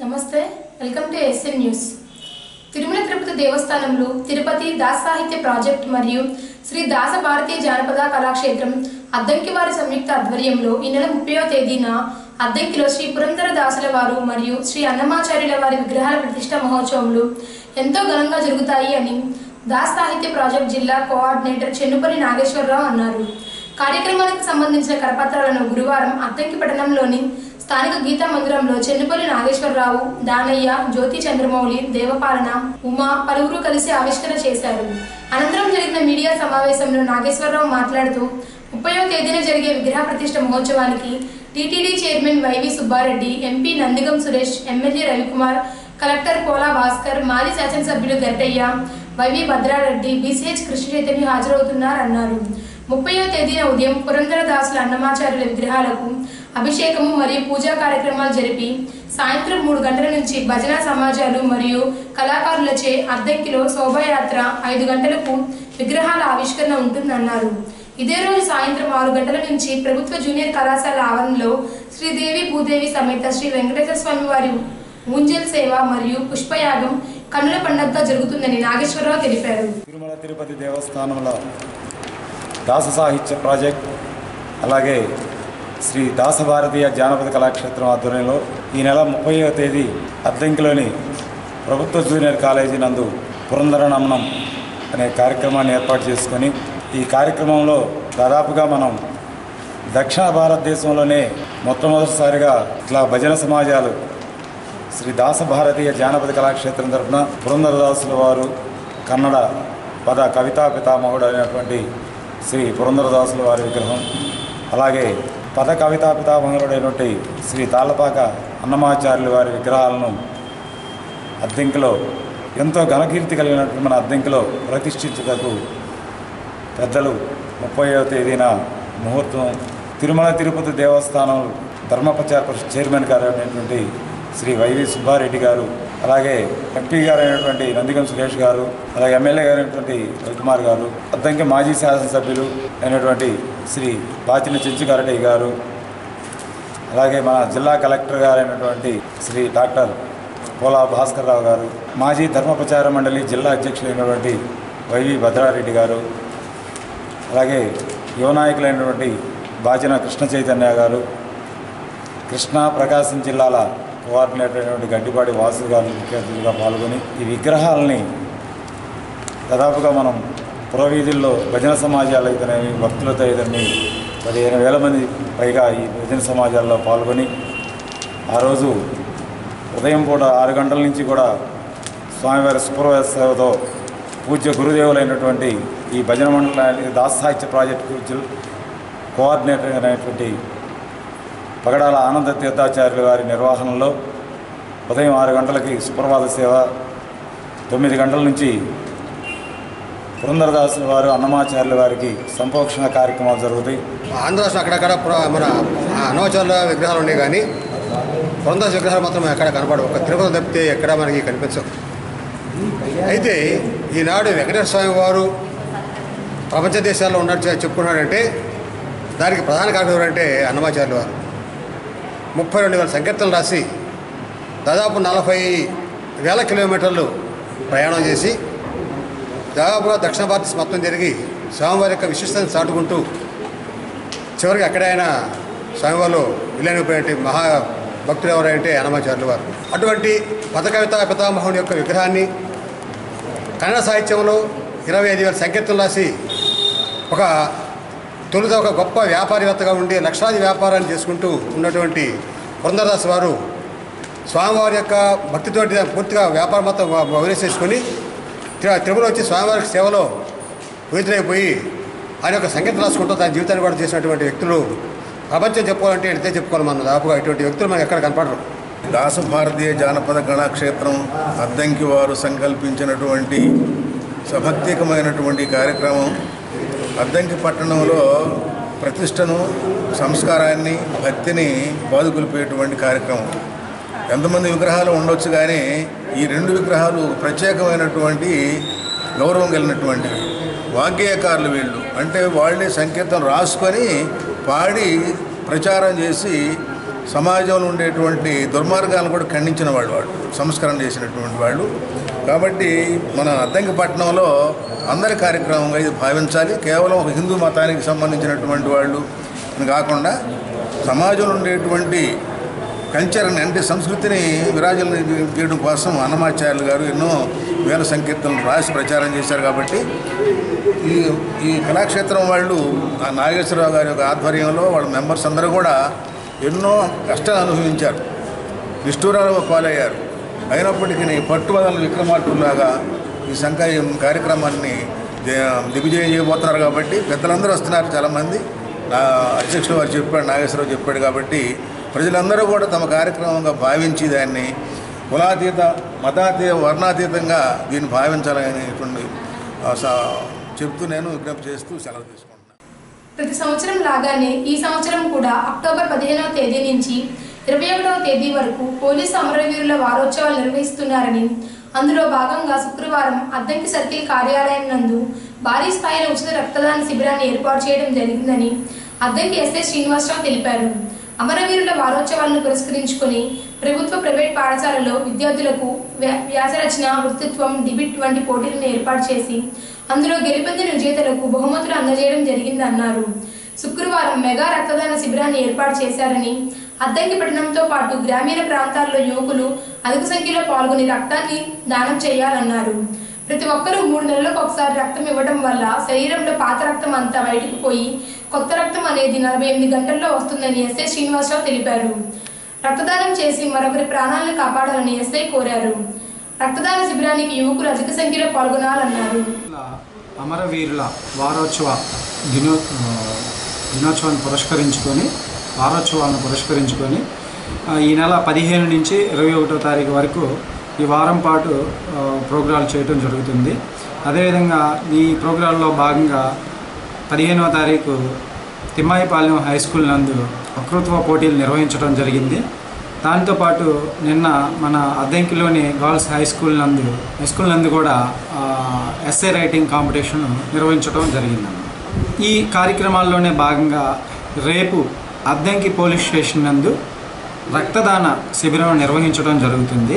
నమస్తే welcome to SN news Tirumala Tirupati దేవస్థానంలో తిరుపతి దాస సాహిత్య ప్రాజెక్ట్ మరియు శ్రీ దాస భారతీయ జానపద కళాక్షేత్రం అద్దంకి వారి సంయుక్త ఆధ్వర్యంలో ఈ నెల ముప్పైవ తేదీన అద్దంకిలో శ్రీ పురంధర దాసుల వారు మరియు శ్రీ అన్నమాచార్యుల వారి విగ్రహాల ప్రతిష్ట మహోత్సవములు ఎంతో ఘనంగా జరుగుతాయి అని దాస్ సాహిత్య ప్రాజెక్ట్ జిల్లా కోఆర్డినేటర్ చెన్నుపల్లి నాగేశ్వరరావు అన్నారు కార్యక్రమానికి సంబంధించిన కరపత్రాలను గురువారం అద్దంకి పట్టణంలోని స్థానిక గీతా మందిరంలో చెన్నుపల్లి నాగేశ్వరరావు దానయ్య జ్యోతి చంద్రమౌళి దేవపాలన ఉమా పలువురు కలిసి ఆవిష్కరణ చేశారు అనంతరం జరిగిన మీడియా సమావేశంలో నాగేశ్వరరావు మాట్లాడుతూ ముప్పైవ తేదీన జరిగే విగ్రహ ప్రతిష్ట మహోత్సవానికి TTD chairman YV Subba Reddy MP Nandigam Suresh MLA Ravikumar collector Pola Bhaskar మాజీ శాసనసభ్యులు గట్టయ్య వైవి భద్రారెడ్డి బీసీహెచ్ కృష్ణ చైతన్య హాజరవుతున్నారన్నారు ముప్పైవ తేదీన ఉదయం పురంధరదాసుల అన్నమాచార్యుల విగ్రహాలకు అభిషేకము మరియు పూజా కార్యక్రమాలు జరిపి సాయంత్రం మూడు గంటల నుంచి భజన సమాజాలు మరియు కళాకారులచే అద్దెంకిలో శోభాయాత్ర ఐదు గంటలకు విగ్రహాల ఆవిష్కరణ ఉంటుందన్నారు ఇదే రోజు సాయంత్రం ఆరు గంటల నుంచి ప్రభుత్వ జూనియర్ కళాశాల ఆవరణలో శ్రీదేవి భూదేవి సమేత శ్రీ వెంకటేశ్వర స్వామి వారి ఊంజల్ సేవ మరియు పుష్పయాగం కన్నుల పండగగా జరుగుతుందని నాగేశ్వరరావు తెలిపారు తిరుమల తిరుపతి దేవస్థానంలో దాస సాహిత్య ప్రాజెక్ట్ అలాగే శ్రీ దాస భారతీయ జానపద కళాక్షేత్రం ఆధ్వర్యంలో ఈ నెల ముప్పైవ తేదీ అద్దంకిలోని ప్రభుత్వ జూనియర్ కాలేజీ నందు పురంధర నమనం అనే కార్యక్రమాన్ని ఏర్పాటు చేసుకొని ఈ కార్యక్రమంలో దాదాపుగా మనం దక్షిణ భారతదేశంలోనే మొట్టమొదటిసారిగా ఇట్లా భజన సమాజాలు శ్రీ దాస భారతీయ జానపద కళాక్షేత్రం తరఫున పురంధరదాసుల వారు కన్నడ పద కవితా పితామహుడు అయినటువంటి శ్రీ పురంధరదాసుల వారి విగ్రహం అలాగే పద కవితా పితామహుడైనటువంటి శ్రీ తాళ్ళపాక అన్నమాచార్యుల వారి విగ్రహాలను అద్దెంకిలో ఎంతో ఘనకీర్తి కలిగినటువంటి మన అద్దెంకిలో ప్రతిష్ఠించుటకు పెద్దలు ముప్పైవ తేదీన ముహూర్తం తిరుమల తిరుపతి దేవస్థానం ధర్మప్రచార పరిషత్ చైర్మన్ గారు అయినటువంటి శ్రీ వైవి సుబ్బారెడ్డి గారు అలాగే ఎంపీ గారు అయినటువంటి నందిగం సురేష్ గారు అలాగే ఎమ్మెల్యే గారు అయినటువంటి రవికుమార్ గారు అద్దంకి మాజీ శాసనసభ్యులు అయినటువంటి శ్రీ పాచిన చెంచుగారెడ్డి గారు అలాగే మన జిల్లా కలెక్టర్ గారైనటువంటి శ్రీ డాక్టర్ పోలా భాస్కర్ రావు గారు మాజీ ధర్మ ప్రచార మండలి జిల్లా అధ్యక్షులైనటువంటి వైవి భద్రారెడ్డి గారు అలాగే యువ నాయకులైనటువంటి బాచిన కృష్ణ చైతన్య గారు కృష్ణా ప్రకాశం జిల్లాల కోఆర్డినేటర్ అయినటువంటి గడ్డిపాటి వాసు గారు ముఖ్య అతిథిగా పాల్గొని ఈ విగ్రహాలని దాదాపుగా మనం పురవీధుల్లో భజన సమాజాలు అయితేనేమి భక్తులతో అయితేనేమి పదిహేను వేల మంది పైగా ఈ భజన సమాజాల్లో పాల్గొని ఆ రోజు ఉదయం పూట ఆరు గంటల నుంచి కూడా స్వామివారి సుప్రభాత సేవతో పూజ్య గురుదేవులైనటువంటి ఈ భజన మండలి దాస సాహిత్య ప్రాజెక్టు జిల్ కోఆర్డినేటర్ అయినటువంటి పగడాల ఆనంద తీర్థాచార్యుల వారి నిర్వహణలో ఉదయం ఆరు గంటలకి సుప్రభాత సేవ తొమ్మిది గంటల నుంచి పురంధరదాసుల వారు అన్నమాచార్యుల వారికి సంపోక్షణ కార్యక్రమాలు జరుగుతాయి ఆంధ్ర రాష్ట్రం అక్కడక్కడ పుర- మన అనవచర్ల విగ్రహాలు ఉన్నాయి కానీ పురందాస్ విగ్రహాలు మాత్రం ఎక్కడ కనపడవు ఒక తిరుపతి తప్పితే ఎక్కడ మనకి కనిపించవు అయితే ఈనాడు వెంకటేశ్వర స్వామి వారు ప్రపంచ దేశాల్లో ఉన్నట్టు చె- చెప్పుకున్నాడంటే దానికి ప్రధాన కారణం ఎవరంటే అన్నమాచార్యుల వారు ముప్పై రెండు వేల సంకీర్తనలు రాసి దాదాపు నలభై వేల కిలోమీటర్లు ప్రయాణం చేసి దాదాపుగా దక్షిణ భారతదేశం మొత్తం జరిగి స్వామివారి యొక్క విశిష్టతను చాటుకుంటూ చివరికి ఎక్కడైనా స్వామివారు విలీనమైనటువంటి మహా భక్తులు ఎవరంటే హనుమాచార్యులు వారు అటువంటి పథకవిత పితామహుని యొక్క విగ్రహాన్ని కన్నడ సాహిత్యంలో ఇరవై ఐదు వేల సంకీర్తనలు రాసి ఒక తొలుత ఒక గొప్ప వ్యాపారవేత్తగా ఉండి లక్షలాది వ్యాపారాన్ని చేసుకుంటూ ఉన్నటువంటి పురంధరదాస్ వారు స్వామివారి యొక్క భక్తితోటి పూర్తిగా వ్యాపారం మొత్తం వదిలేసేసుకొని తిరు- తిరుమల వచ్చి స్వామివారికి సేవలో విడుదలైపోయి ఆయన యొక్క సంగీతం రాసుకుంటూ తన జీవితాన్ని కూడా చేసినటువంటి వ్యక్తులు ప్రపంచం చెప్పుకోవాలంటే ఎంతే చెప్పుకోవాలి మనం దాదాపుగా ఇటువంటి వ్యక్తులు మనకి ఎక్కడ కనపడరు దాస భారతీయ జానపద కళాక్షేత్రం అద్దంకి వారు సంకల్పించినటువంటి సభక్తికమైనటువంటి కార్యక్రమం అద్దంకి పట్టణంలో ప్రతిష్టను సంస్కారాన్ని భక్తిని బాదుకొలిపేటువంటి కార్యక్రమం ఎంతమంది విగ్రహాలు ఉండొచ్చు కానీ ఈ రెండు విగ్రహాలు ప్రత్యేకమైనటువంటి గౌరవం కలిగినటువంటివి వాగ్గేయకారులు వీళ్ళు అంటే వాళ్ళే సంకీర్తన రాసుకొని పాడి ప్రచారం చేసి సమాజంలో ఉండేటువంటి దుర్మార్గాలను కూడా ఖండించిన వాళ్ళు వాళ్ళు సంస్కరణ చేసినటువంటి వాళ్ళు కాబట్టి మన అద్దంకి పట్టణంలో అందరి కార్యక్రమంగా ఇది భావించాలి కేవలం ఒక హిందూ మతానికి సంబంధించినటువంటి వాళ్ళు అని కాకుండా సమాజంలో ఉండేటువంటి కల్చర్ని అంటే సంస్కృతిని విరాజులు చేయడం కోసం అన్నమాచార్యులు గారు ఎన్నో వేల సంకీర్తనలు రాసి ప్రచారం చేశారు కాబట్టి ఈ ఈ కళాక్షేత్రం వాళ్ళు ఆ నాగేశ్వరరావు గారి యొక్క ఆధ్వర్యంలో వాళ్ళ మెంబర్స్ అందరూ కూడా ఎన్నో కష్టాలు అనుభవించారు నిష్ఠూరాలు పాలయ్యారు అయినప్పటికీ పట్టుబదల విక్రమార్కుల్లాగా ఈ సంఘ ఈ కార్యక్రమాన్ని దే- దిగ్విజయం చేయబోతున్నారు కాబట్టి పెద్దలందరూ వస్తున్నారు చాలామంది నా అధ్యక్షుడు వారు చెప్పాడు నాగేశ్వరరావు చెప్పాడు కాబట్టి ప్రజలందరూ కూడా తమ కార్యక్రమంగా భావించి దాన్ని కులాతీత మతాతీత వర్ణాతీతంగా దీన్ని భావించాలనేటువంటి ఆ, స- చెప్తూ నేను విజ్ఞప్తి చేస్తూ సెలవు తీసుకుంటున్నాను ప్రతి సంవత్సరం లాగానే ఈ సంవత్సరం కూడా అక్టోబర్ పదిహేనవ తేదీ నుంచి ఇరవై ఒకటవ తేదీ వరకు పోలీసు అమరవీరుల వారోత్సవాలు నిర్వహిస్తున్నారని అందులో భాగంగా శుక్రవారం అద్దంకి సర్కిల్ కార్యాలయం నందు భారీ స్థాయిలో ఉచిత రక్తదాన శిబిరాన్ని ఏర్పాటు చేయడం జరిగిందని అద్దంకి ఎస్ఐ శ్రీనివాసరావు తెలిపారు అమరవీరుల వారోత్సవాలను పురస్కరించుకొని ప్రభుత్వ ప్రైవేట్ పాఠశాలలో విద్యార్థులకు వ్య- వ్యాసరచన వృత్తిత్వం డిబిట్ వంటి పోటీలను ఏర్పాటు చేసి అందులో గెలుపొందిన విజేతలకు బహుమతులు అందజేయడం జరిగిందన్నారు శుక్రవారం మెగా రక్తదాన శిబిరాన్ని ఏర్పాటు చేశారని అద్దంకి పట్టణంతో పాటు గ్రామీణ ప్రాంతాల్లో యువకులు అధిక సంఖ్యలో పాల్గొని రక్తాన్ని దానం చేయాలన్నారు ప్రతి ఒక్కరూ మూడు నెలలకు ఒకసారి రక్తం ఇవ్వడం వల్ల శరీరంలో పాత రక్తం అంతా బయటకు పోయి కొత్త రక్తం అనేది నలభై ఎనిమిది గంటల్లో వస్తుందని ఎస్ఐ శ్రీనివాసరావు తెలిపారు రక్తదానం చేసి మరొకరి ప్రాణాలను కాపాడాలని ఎస్ఐ కోరారు రక్తదాన శిబిరానికి యువకులు అధిక సంఖ్యలో పాల్గొనాలన్నారు ఇలా అమరవీరుల వారోత్సవ దినో ఆ, దినోత్సవాన్ని పురస్కరించుకొని వారోత్సవాలను పురస్కరించుకొని ఆ, ఈ నెల పదిహేను నుంచి ఇరవై ఒకటో తారీఖు వరకు ఈ వారం పాటు ఆ, ప్రోగ్రాలు చేయడం జరుగుతుంది అదేవిధంగా ఈ ప్రోగ్రాంలో భాగంగా పదిహేనవ తారీఖు తిమ్మాయిపాలెం హై స్కూల్ నందు వక్తృత్వ పోటీలు నిర్వహించడం జరిగింది దాంతోపాటు నిన్న మన అద్దెంకిలోని గర్ల్స్ హై స్కూల్ నందు హై స్కూల్ నందు కూడా ఎస్ఏ రైటింగ్ కాంపిటీషన్ నిర్వహించడం జరిగిందన్నమాట ఈ కార్యక్రమాల్లోనే భాగంగా రేపు అద్దంకి పోలీస్ స్టేషన్ నందు రక్తదాన శిబిరం నిర్వహించడం జరుగుతుంది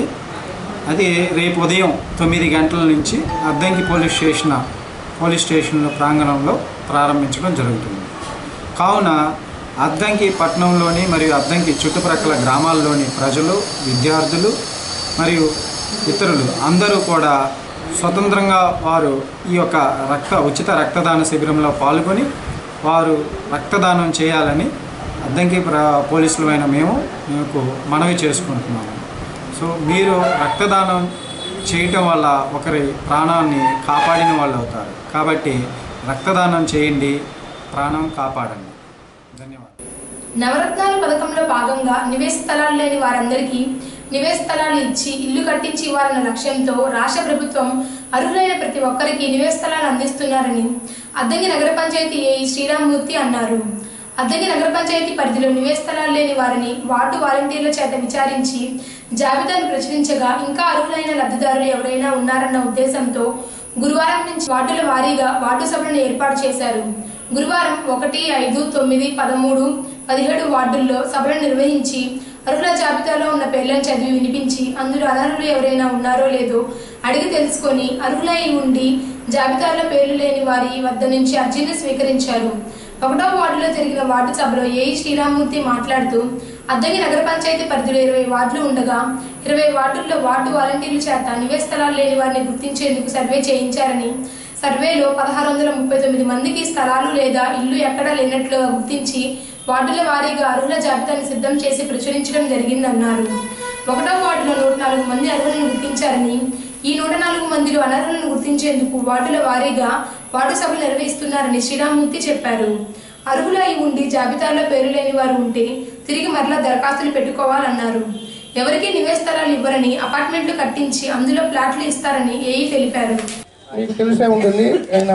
అది రేపు ఉదయం తొమ్మిది గంటల నుంచి Addanki police station police station ప్రాంగణంలో ప్రారంభించడం జరుగుతుంది కావున అద్దంకి పట్టణంలోని మరియు అద్దంకి చుట్టుప్రక్కల గ్రామాల్లోని ప్రజలు విద్యార్థులు మరియు ఇతరులు అందరూ కూడా స్వతంత్రంగా వారు ఈ యొక్క రక్త ఉచిత రక్తదాన శిబిరంలో పాల్గొని వారు రక్తదానం చేయాలని అద్దంకి ప్ర పోలీసులమైన మేము మీకు మనవి చేసుకుంటున్నాము సో మీరు రక్తదానం చేయటం వల్ల ఒకరి ప్రాణాన్ని కాపాడిన వాళ్ళు అవుతారు కాబట్టి రక్తదానం చేయండి ప్రాణం కాపాడండి ధన్యవాదాలు నవరత్నాల పథకంలో భాగంగా నివేశ స్థలాలు లేని వారందరికీ నివేశ స్థలాలు ఇచ్చి ఇల్లు కట్టించి ఇవ్వాలన్న లక్ష్యంతో రాష్ట్ర ప్రభుత్వం అర్హులైన ప్రతి ఒక్కరికి నివేశ స్థలాలు అందిస్తున్నారని అద్దంకి నగర పంచాయతీ ఏఈ శ్రీరామ్మూర్తి అన్నారు అద్దంకి నగర పంచాయతీ పరిధిలో నివేశ స్థలాలు లేని వారిని వార్డు వాలంటీర్ల చేత విచారించి జాబితాను ప్రచురించగా ఇంకా అర్హులైన లబ్ధిదారులు ఎవరైనా ఉన్నారన్న ఉద్దేశంతో గురువారం నుంచి వార్డుల వారీగా వార్డు సభలను ఏర్పాటు చేశారు గురువారం ఒకటి ఐదు తొమ్మిది పదమూడు పదిహేడు వార్డుల్లో సభలు నిర్వహించి అర్హుల జాబితాలో ఉన్న పేర్లను చదివి వినిపించి అందులో అనర్హులు ఎవరైనా ఉన్నారో లేదో అడిగి తెలుసుకొని అర్హులై ఉండి జాబితాలో పేర్లు లేని వారి వద్ద నుంచి అర్జీని స్వీకరించారు ఒకటో వార్డులో జరిగిన వార్డు సభలో ఏఈ శ్రీరామ్మూర్తి మాట్లాడుతూ అద్దంకి నగర పంచాయతీ పరిధిలో ఇరవై వార్డులు ఉండగా ఇరవై వార్డుల్లో వార్డు వాలంటీర్ల చేత నివేశ స్థలాలు లేని వారిని గుర్తించేందుకు సర్వే చేయించారని సర్వేలో పదహారు వందల ముప్పై తొమ్మిది మందికి స్థలాలు లేదా ఇల్లు ఎక్కడా లేనట్లుగా గుర్తించి వార్డుల వారీగా అర్హుల జాబితాను సిద్ధం చేసి ప్రచురించడం జరిగిందన్నారు ఒకటో వార్డులో నూట నాలుగు మంది అర్హులను గుర్తించారని ఈ నూట నాలుగు మందిలో అనర్హులను గుర్తించేందుకు వార్డుల వారీగా వార్డు సభలు నిర్వహిస్తున్నారని శ్రీరామ్మూర్తి చెప్పారు అర్హులై ఉండి జాబితాలో పేరు లేని వారు ఉంటే తిరిగి మరలా దరఖాస్తులు పెట్టుకోవాలన్నారు ఎవరికీ నివేశ స్థలాలు ఇవ్వరని అపార్ట్మెంట్లు కట్టించి అందులో ప్లాట్లు ఇస్తారని ఏఈ తెలిపారు మీకు తెలిసే ఉంటుంది ఆయన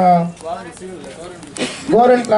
గోరెంట్ల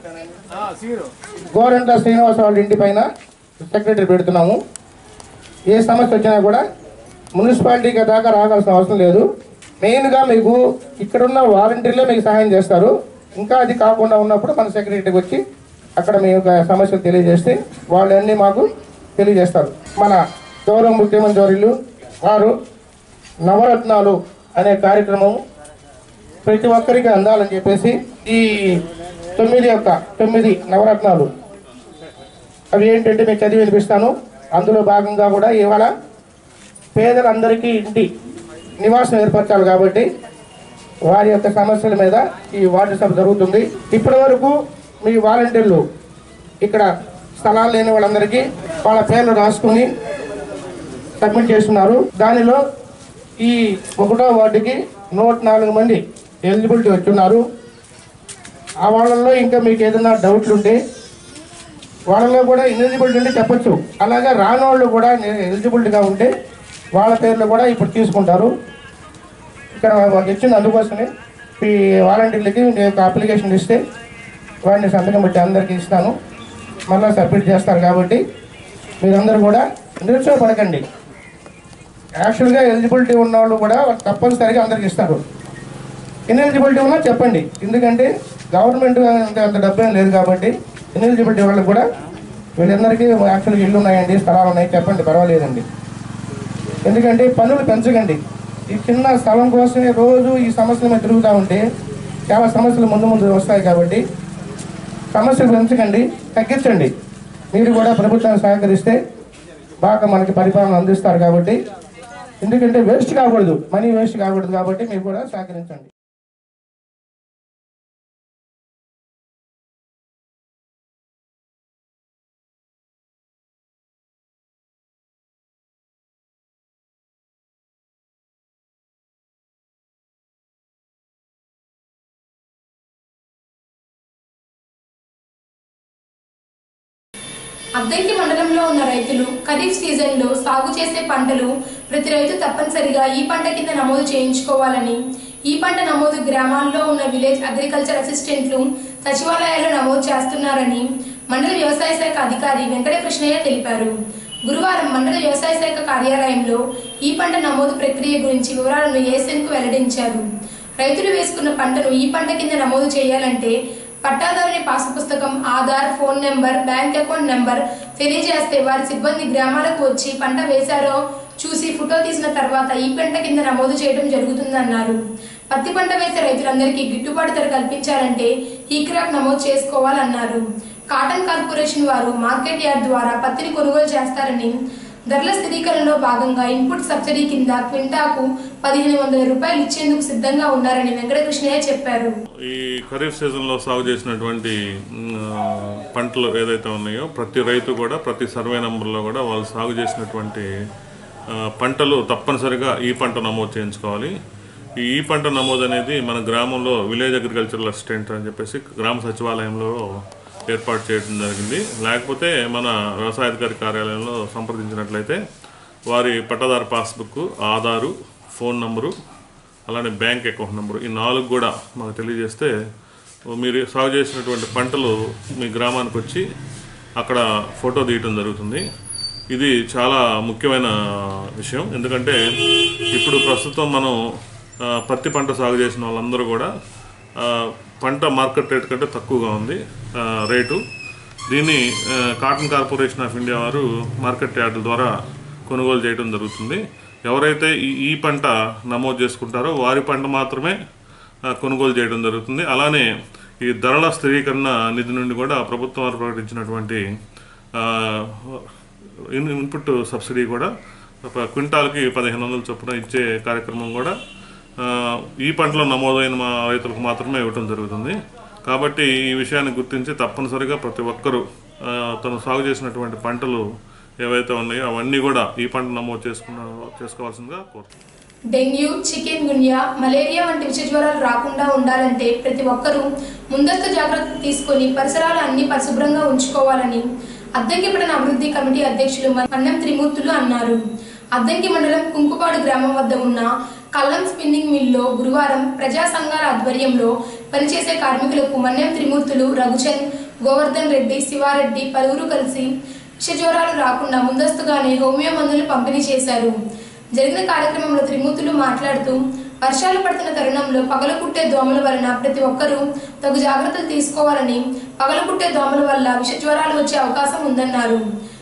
గోరెంట్ల శ్రీనివాస వాళ్ళ ఇంటి పైన సెక్రటరీ పెడుతున్నాము ఏ సమస్య వచ్చినా కూడా మున్సిపాలిటీకి దాకా రాగాల్సిన అవసరం లేదు మెయిన్గా మీకు ఇక్కడున్న వాలంటీర్లే మీకు సహాయం చేస్తారు ఇంకా అది కాకుండా ఉన్నప్పుడు మన సెక్రటరీకి వచ్చి అక్కడ మీ యొక్క సమస్యలు తెలియజేస్తే వాళ్ళన్నీ మాకు తెలియజేస్తారు మన గౌరవ ముఖ్యమంత్రి వర్యులు వారు నవరత్నాలు అనే కార్యక్రమం ప్రతి ఒక్కరికి అందాలని చెప్పేసి ఈ తొమ్మిది యొక్క తొమ్మిది నవరత్నాలు అవి ఏంటంటే మీకు చదివి వినిపిస్తాను అందులో భాగంగా కూడా ఇవాళ పేదలందరికీ ఇంటి నివాసం ఏర్పరచాలి కాబట్టి వారి యొక్క సమస్యల మీద ఈ వార్డు సభ జరుగుతుంది ఇప్పటి వరకు మీ వాలంటీర్లు ఇక్కడ స్థలాలు లేని వాళ్ళందరికీ వాళ్ళ పేర్లు రాసుకుని సబ్మిట్ చేస్తున్నారు దానిలో ఈ ఒకటో వార్డుకి నూట నాలుగు మంది ఎలిజిబిలిటీ వచ్చున్నారు ఆ వాళ్ళల్లో ఇంకా మీకు ఏదైనా డౌట్లు ఉంటే వాళ్ళలో కూడా ఎలిజిబిలిటీ ఉంటే చెప్పొచ్చు అలాగే రాని వాళ్ళు కూడా ఎలిజిబిలిటీగా ఉంటే వాళ్ళ పేర్లు కూడా ఇప్పుడు తీసుకుంటారు ఇక్కడ మాకు ఇచ్చింది అందుకోసమే ఈ వాలంటీర్లకి నేను ఒక అప్లికేషన్ ఇస్తే వాడిని సంతకం పెట్టి అందరికీ ఇస్తాను మళ్ళీ సబ్మిట్ చేస్తారు కాబట్టి మీరందరూ కూడా నిరుత్సాహపడకండి యాక్చువల్గా ఎలిజిబిలిటీ ఉన్న వాళ్ళు కూడా తప్పనిసరిగా అందరికి ఇస్తారు ఇన్ఎలిజిబిలిటీ ఉన్నా చెప్పండి ఎందుకంటే గవర్నమెంట్ అంత అంత డబ్బు ఏం లేదు కాబట్టి ఇన్ఎలిజిబిలిటీ వాళ్ళకి కూడా వీళ్ళందరికీ యాక్చువల్గా ఇల్లు ఉన్నాయండి స్థలాలు ఉన్నాయి చెప్పండి పర్వాలేదండి ఎందుకంటే పనులు పెంచకండి ఈ చిన్న స్థలం కోసమే రోజు ఈ సమస్యల మీద తిరుగుతూ ఉంటే చాలా సమస్యలు ముందు ముందు వస్తాయి కాబట్టి సమస్యలు పెంచకండి తగ్గించండి మీరు కూడా ప్రభుత్వాన్ని సహకరిస్తే బాగా మనకి పరిపాలన అందిస్తారు కాబట్టి ఎందుకంటే వేస్ట్ కాకూడదు మనీ వేస్ట్ కాకూడదు కాబట్టి మీరు కూడా సహకరించండి అద్దంకి మండలంలో ఉన్న రైతులు ఖరీఫ్ సీజన్లో సాగు చేసే పంటలు ప్రతి రైతు తప్పనిసరిగా ఈ పంట కింద నమోదు చేయించుకోవాలని ఈ పంట నమోదు గ్రామాల్లో ఉన్న విలేజ్ అగ్రికల్చర్ అసిస్టెంట్లు సచివాలయాల్లో నమోదు చేస్తున్నారని మండల వ్యవసాయ శాఖ అధికారి వెంకట కృష్ణయ్య తెలిపారు గురువారం మండల వ్యవసాయ శాఖ కార్యాలయంలో ఈ పంట నమోదు ప్రక్రియ గురించి వివరాలను ఏఎస్ఎన్కు వెల్లడించారు రైతులు వేసుకున్న పంటను ఈ పంట కింద నమోదు చేయాలంటే పట్టాదారుని పాసు పుస్తకం Aadhaar phone number bank account number తెలియజేస్తే వారి సిబ్బంది గ్రామాలకు వచ్చి పంట వేశారో చూసి ఫోటో తీసిన తర్వాత ఈ పంట కింద నమోదు చేయడం జరుగుతుందన్నారు పత్తి పంట వేసే రైతులందరికీ గిట్టుబాటు ధర కల్పించాలంటే ఈ క్రాప్ నమోదు చేసుకోవాలన్నారు కాటన్ కార్పొరేషన్ వారు మార్కెట్ యార్డ్ ద్వారా పత్తిని కొనుగోలు చేస్తారని ధరల స్థిరీకరణలో భాగంగా ఇన్పుట్ సబ్సిడీ కింద క్వింటాకు పదిహేను వందల రూపాయలు ఇచ్చేందుకు సిద్ధంగా ఉన్నారని వెంకటకృష్ణయ్య చెప్పారు ఈ ఖరీఫ్ సీజన్లో సాగు చేసినటువంటి మ్, ఆ, పంటలు ఏదైతే ఉన్నాయో ప్రతి రైతు కూడా ప్రతి సర్వే నెంబర్లో కూడా వాళ్ళు సాగు చేసినటువంటి ఆ, పంటలు తప్పనిసరిగా ఈ పంట నమోదు చేయించుకోవాలి ఈ ఈ పంట నమోదు అనేది మన గ్రామంలో విలేజ్ అగ్రికల్చరల్ అసిస్టెంట్ అని చెప్పేసి గ్రామ సచివాలయంలో ఏర్పాటు చేయడం జరిగింది లేకపోతే మన వ్యవసాయాధికారి కార్యాలయంలో సంప్రదించినట్లయితే వారి పట్టదారు పాస్బుక్ ఆధారు ఫోన్ నంబరు అలానే బ్యాంక్ అకౌంట్ నెంబర్ ఈ నాలుగు కూడా మాకు తెలియజేస్తే మీరు సాగు చేసినటువంటి పంటలు మీ గ్రామానికి వచ్చి అక్కడ ఫోటో తీయటం జరుగుతుంది ఇది చాలా ముఖ్యమైన విషయం ఎందుకంటే ఇప్పుడు ప్రస్తుతం మనం ఆ, పత్తి పంట సాగు చేసిన వాళ్ళందరూ కూడా ఆ, పంట మార్కెట్ రేట్ కంటే తక్కువగా ఉంది ఆ, రేటు దీన్ని ఆ, కాటన్ కార్పొరేషన్ ఆఫ్ ఇండియా వారు మార్కెట్ యార్డుల ద్వారా కొనుగోలు చేయడం జరుగుతుంది ఎవరైతే ఈ ఈ పంట నమోదు చేసుకుంటారో వారి పంట మాత్రమే ఆ, కొనుగోలు చేయడం జరుగుతుంది అలానే ఈ ధరల స్థిరీకరణ నిధి నుండి కూడా ప్రభుత్వం వారు ప్రకటించినటువంటి ఆ, ఇన్- ఇన్పుట్ సబ్సిడీ కూడా ఒక క్వింటాల్కి పదిహేను వందల చొప్పున ఇచ్చే కార్యక్రమం కూడా ఆ, ఈ పంటలో నమోదైన మా రైతులకు మాత్రమే ఇవ్వటం జరుగుతుంది కాబట్టి ఈ విషయాన్ని గుర్తించి తప్పనిసరిగా ప్రతి ఒక్కరూ ఆ, తను సాగు చేసినటువంటి పంటలు ఏవైతే ఉన్నాయో అవన్నీ కూడా ఈ పంట నమోదు చేసుకున్న చేసుకోవాల్సిందిగా కోరుతున్నాను డెంగ్యూ చికెన్ గున్యా మలేరియా వంటి విష జ్వరాలు రాకుండా ఉండాలంటే ప్రతి ఒక్కరూ ముందస్తు జాగ్రత్తలు తీసుకొని పరిసరాలు అన్ని పరిశుభ్రంగా ఉంచుకోవాలని అద్దంకి పట్టణ అభివృద్ధి కమిటీ అధ్యక్షులు మన్నం త్రిమూర్తులు అన్నారు అద్దంకి మండలం కుంకుపాడు గ్రామం వద్ద ఉన్న కల్లం స్పిన్నింగ్ మిల్లో గురువారం ప్రజా సంఘాల ఆధ్వర్యంలో పనిచేసే కార్మికులకు మన్యం త్రిమూర్తులు రఘుచంద్ గోవర్ధన్ రెడ్డి శివారెడ్డి పలువురు కలిసి విష జ్వరాలు రాకుండా ముందస్తుగానే హోమియో మందులు పంపిణీ చేశారు జరిగిన కార్యక్రమంలో త్రిమూర్తులు మాట్లాడుతూ వర్షాలు పడుతున్న తరుణంలో పగలు కుట్టే దోమల వలన ప్రతి ఒక్కరూ తగు జాగ్రత్తలు తీసుకోవాలని పగలు కుట్టే దోమల వల్ల విష జ్వరాలు వచ్చే అవకాశం ఉందన్నారు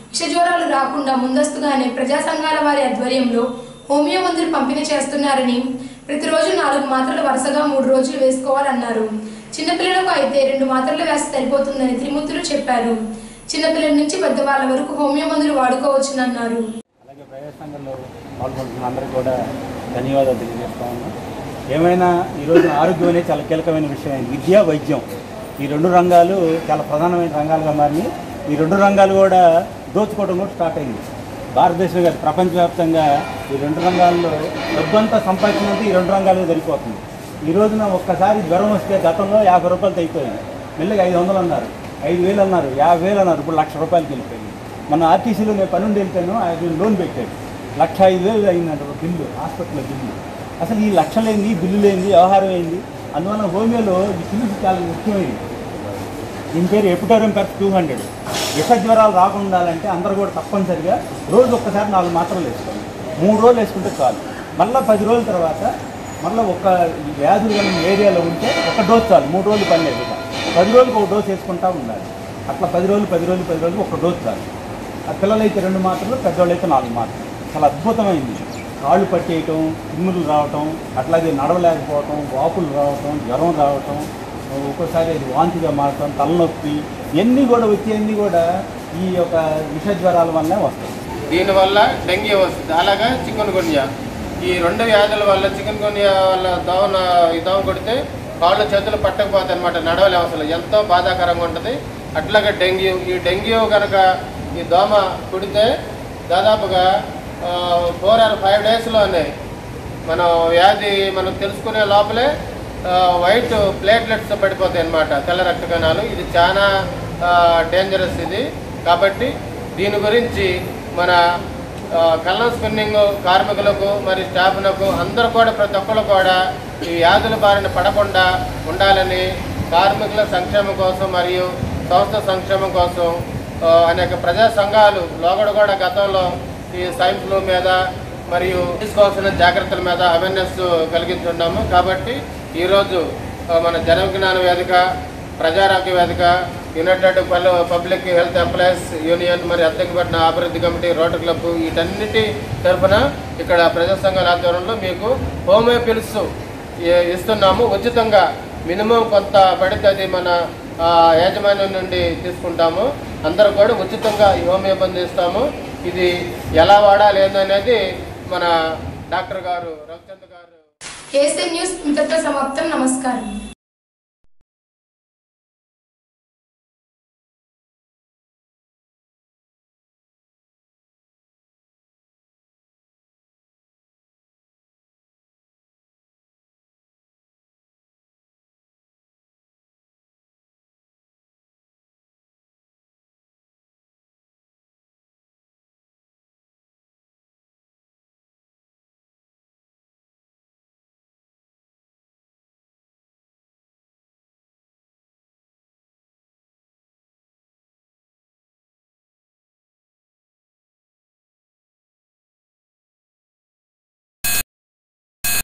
విషజ్వరాలు రాకుండా ముందస్తుగానే ప్రజా సంఘాల వారి ఆధ్వర్యంలో హోమియో మందులు పంపిణీ చేస్తున్నారని ప్రతిరోజు నాలుగు మాత్రలు వరుసగా మూడు రోజులు వేసుకోవాలన్నారు చిన్నపిల్లలకు అయితే రెండు మాత్రలు వేస్తే సరిపోతుందని త్రిమూర్తులు చెప్పారు చిన్నపిల్లల నుంచి పెద్దవాళ్ళ వరకు హోమియో మందులు వాడుకోవచ్చునన్నారు అలాగే ప్రైవేట్ సంఘంలో పాల్గొంటున్న అందరికీ కూడా ధన్యవాదాలు తెలియజేస్తా ఉన్నాం ఏమైనా ఈరోజు ఆరోగ్యం అనేది చాలా కీలకమైన విషయం అయింది విద్య వైద్యం ఈ రెండు రంగాలు చాలా ప్రధానమైన రంగాలుగా మారినాయి ఈ రెండు రంగాలు కూడా దోచుకోవడం కూడా స్టార్ట్ అయింది భారతదేశం కాదు ప్రపంచవ్యాప్తంగా ఈ రెండు రంగాల్లో డబ్బంతా సంపాదించినంత ఈ రెండు రంగాలు సరిపోతుంది ఈ రోజున ఒక్కసారి జ్వరం వస్తే గతంలో యాభై రూపాయలతో అయిపోయింది మెల్లగా ఐదు వందలు అన్నారు ఐదు వేలు అన్నారు యాభై వేలు అన్నారు ఇప్పుడు లక్ష రూపాయలకి వెళ్ళిపోయింది మన ఆర్టీసీలో నేను పనుండి వెళ్తాను ఆయన లోన్ పెట్టాడు లక్ష ఐదు వేలు అయిందంట ఒక బిల్లు హాస్పిటల్ బిల్లు అసలు ఈ లక్షలేంది బిల్లు లేనిది వ్యవహారం ఏంది అందువల్ల హోమియోలో ఈ చికిత్స చాలా ముఖ్యమైనది దీని పేరు ఎపిటోరియం పెర్ టూ హండ్రెడ్ విష జ్వరాలు రాకుండా ఉండాలంటే అందరూ కూడా తప్పనిసరిగా రోజు ఒక్కసారి నాలుగు మాత్రలు వేసుకోండి మూడు రోజులు వేసుకుంటే చాలు మళ్ళీ పది రోజుల తర్వాత మళ్ళీ ఒక ఈ వ్యాధులు కలిగిన ఏరియాలో ఉంటే ఒక డోస్ చాలు మూడు రోజులు పని లేదు ఇక. పది రోజులకు ఒక డోస్ వేసుకుంటా ఉండాలి అట్లా పది రోజులు పది రోజులు పది రోజులు ఒక డోస్ చాలు ఆ పిల్లలైతే రెండు మాత్రలు పెద్దవాళ్ళు అయితే నాలుగు మాత్రలు చాలా అద్భుతమైంది కాళ్ళు పట్టేయటం తిమ్ములు రావటం అట్లాగే నడవలేకపోవటం వాపులు రావటం జ్వరం రావటం ఒక్కోసారి అది వాంతిగా మారటం తలనొప్పి ఇవన్నీ కూడా వచ్చేవన్నీ కూడా ఈ యొక్క విష జ్వరాల వల్లే వస్తాయి దీనివల్ల డెంగ్యూ వస్తుంది అలాగే చికెన్ గున్యా ఈ రెండు వ్యాధుల వల్ల చికెన్ గున్యా వల్ల దోమన ఈ దోమ కొడితే కాళ్ళు చేతులు పట్టకపోతాయి అనమాట నడవలేము అసలు ఎంతో బాధాకరంగా ఉంటుంది అట్లాగే డెంగ్యూ ఈ డెంగ్యూ కనుక ఈ దోమ కుడితే దాదాపుగా ఫోర్ ఆర్ ఫైవ్ డేస్లోనే మనం వ్యాధి మనం తెలుసుకునే లోపలే ఆ, వైట్ ప్లేట్లెట్స్ పడిపోతాయి అన్నమాట తెల్ల రక్త కణాలు ఇది చాలా డేంజరస్ ఇది కాబట్టి దీని గురించి మన ఆ, కల్లం స్పిన్నింగ్ కార్మికులకు మరి స్టాఫ్లకు అందరూ కూడా ప్రతి ఒక్కరు కూడా ఈ వ్యాధుల బారిన పడకుండా ఉండాలని కార్మికుల సంక్షేమం కోసం మరియు సంస్థ సంక్షేమం కోసం ఆ, అనేక ప్రజా సంఘాలు లోగడ కూడా గతంలో ఈ సైన్ ఫ్లూ మీద మరియు తీసుకోవాల్సిన జాగ్రత్తల మీద అవేర్నెస్ కలిగించున్నాము కాబట్టి ఈరోజు ఆ, మన జన విజ్ఞాన వేదిక ప్రజారోగ్య వేదిక యునైటెడ్ పలు పబ్లిక్ హెల్త్ ఎంప్లాయీస్ యూనియన్ మరి అద్దెకపట్టిన అభివృద్ధి కమిటీ రోటరీ క్లబ్ వీటన్నిటి తరఫున ఇక్కడ ప్రజా సంఘాల ఆధ్వర్యంలో మీకు హోమియో పిల్స్ ఇ- ఇస్తున్నాము ఉచితంగా మినిమం కొంత పడితే అది మన ఆ, యాజమాన్యం నుండి తీసుకుంటాము అందరూ కూడా ఉచితంగా ఈ హోమియో మందు ఇస్తాము ఇది ఎలా వాడాలి ఏందనేది మన డాక్టర్ గారు రవిచంద్ర గారు ఏసీ న్యూస్ ఇంతటితో సమాప్తం నమస్కారం